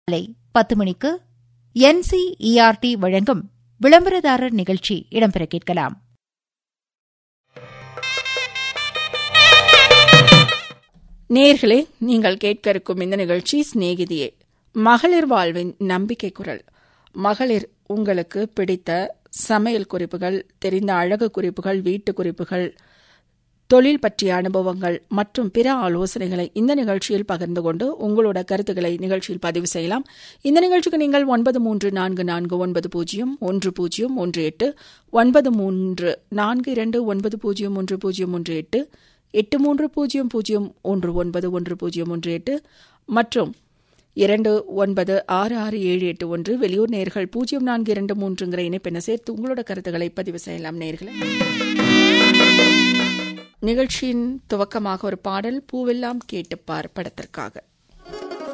காலை பத்து மணிக்கு என்சிஇஆர்டி வழங்கும் விளம்பரதாரர் நிகழ்ச்சி இடம்பெற கேட்கலாம் நேர்களே நீங்கள் கேட்க இருக்கும் இந்த நிகழ்ச்சி சிநேகிதியே மகளிர் வாழ்வின் நம்பிக்கை குரல் மகளிர் உங்களுக்கு பிடித்த சமையல் குறிப்புகள் தெரிந்த அழகு குறிப்புகள் வீட்டு குறிப்புகள் தொழில் பற்றிய அனுபவங்கள் மற்றும் பிற ஆலோசனைகளை இந்த நிகழ்ச்சியில் பகிர்ந்து கொண்டு உங்களோட கருத்துக்களை நிகழ்ச்சியில் பதிவு செய்யலாம் இந்த நிகழ்ச்சிக்கு நீங்கள் ஒன்பது மூன்று நான்கு நான்கு ஒன்பது பூஜ்ஜியம் ஒன்று பூஜ்ஜியம் ஒன்று எட்டு ஒன்பது மூன்று நான்கு இரண்டு ஒன்பது பூஜ்ஜியம் ஒன்று பூஜ்ஜியம் ஒன்று எட்டு எட்டு மூன்று பூஜ்ஜியம் பூஜ்ஜியம் ஒன்று ஒன்பது ஒன்று பூஜ்ஜியம் ஒன்று எட்டு மற்றும் இரண்டு ஒன்பது ஆறு ஆறு ஏழு எட்டு ஒன்று வெளியூர் நேர்கள் பூஜ்ஜியம் நான்கு இரண்டு மூன்றுங்கிற இணைப்பெண்ணை சேர்த்து உங்களோட கருத்துக்களை பதிவு செய்யலாம் நேர்களை நிகழ்ச்சியின் துவக்கமாக ஒரு பாடல் பூவெல்லாம் கேட்டுப்பார் படத்திற்காக